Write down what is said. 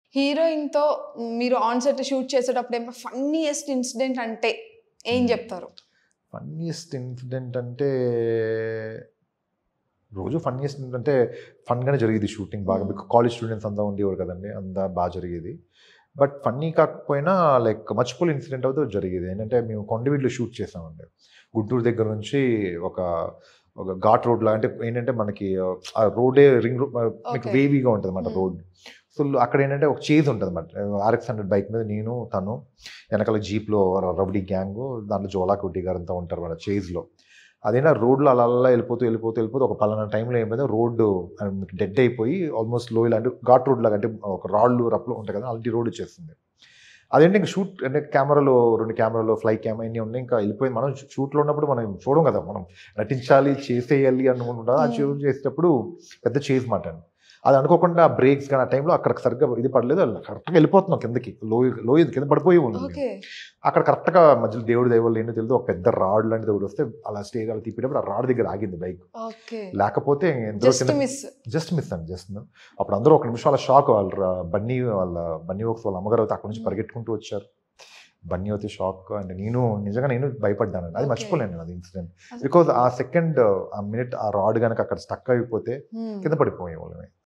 Heroine తో మీరు on set shoot చేసేటప్పుడు ఏమో ఫన్నీయెస్ట్ ఇన్సిడెంట్ అంటే ఏం Hmm. చెప్తారు ఫన్నీయెస్ట్ ఇన్సిడెంట్ అంటే రోజు ఫన్నీయెస్ట్ అంటే ఫన్గానే జరిగేది షూటింగ్ బాగా Hmm. బికాస్ కాలేజ్ స్టూడెంట్స్ అంతా ఉండేవారు కదండి అంతా బాగా జరిగేది బట్ ఫన్నీ కాకపోయినా లైక్ మర్చిపోలే ఇన్సిడెంట్ అయితే జరిగేది ఏంటంటే మేము కొండవీడులో షూట్ చేసామండి గుంటూరు దగ్గర నుంచి ఒక ఒక ఘాట్ రోడ్ లా అంటే ఏంటంటే మనకి ఆ రోడే రింగ్ రోడ్ మీకు Okay. వేవీగా ఉంటుంది అన్నమాట Hmm. రోడ్ సో అక్కడ ఏంటంటే ఒక చేజ్ ఉంటుంది అన్నమాట ఆర్ఎక్స్ హండ్రెడ్ బైక్ మీద నేను తను వెనకాల జీప్లో రౌడీ గ్యాంగ్ దాంట్లో జోలా కుట్టి గారు అంతా ఉంటారు మన చేజ్లో అదేనా రోడ్లో అలా అలా వెళ్ళిపోతూ వెళ్ళిపోతూ వెళ్ళిపోతూ ఒక పలానా టైంలో ఏమైంది రోడ్డు మీకు డెడ్ అయిపోయి ఆల్మోస్ట్ లో ఇలాంటి ఘాట్ రోడ్ లాగా అంటే ఒక రాళ్ళు రప్పులు ఉంటాయి కదా అలాంటి రోడ్ వచ్చేస్తుంది అదేంటి ఇంకా షూట్ అంటే కెమెరాలో రెండు కెమెరాలో ఫ్లై కెమెరా అన్నీ ఉన్నాయి ఇంకా వెళ్ళిపోయి మనం షూట్లో ఉన్నప్పుడు మనం చూడం కదా మనం నటించాలి చేసేయాలి అనుకుంటా ఆ Hmm. షూట్ చేసేటప్పుడు పెద్ద చేజ్ మాట అండి అది అనుకోకుండా బ్రేక్స్ కానీ ఆ టైంలో అక్కడ సరిగ్గా ఇది పడలేదు కరెక్ట్గా వెళ్ళిపోతున్నాం కిందకి లోయ లోయ కింద పడిపోయి ఉంది ఓకే అక్కడ కరెక్ట్గా మధ్యలో దేవుడి దైవాలు ఏంటో తెలియదు ఒక పెద్ద రాడ్ లాంటిది ఒకటి వస్తే అలా స్టేజ్ అలా తిప్పేటప్పుడు ఆ రాడ్ దగ్గర ఆగింది బైక్ ఓకే లేకపోతే ఎంతో జస్ట్ మిస్ జస్ట్ మిస్ అండి జస్ట్ అప్పుడు అందరూ ఒక నిమిషం అలా షాక్ వాళ్ళ ర- బన్నీ వాళ్ళ బన్నీ వర్క్స్ వాళ్ళ అమ్మగారు అయితే అక్కడ నుంచి Hmm. పరిగెట్టుకుంటూ వచ్చారు బన్నీ అయితే షాక్ అండ్ నేను నిజంగా నేను భయపడ్డానండి అది Okay. మర్చిపోలేను నేను అది ఇన్సిడెంట్ బికాజ్ ఆ సెకండ్ ఆ మినిట్ ఆ రాడ్ కనుక అక్కడ స్టక్ అయిపోతే కింద పడిపోయే వాళ్ళమే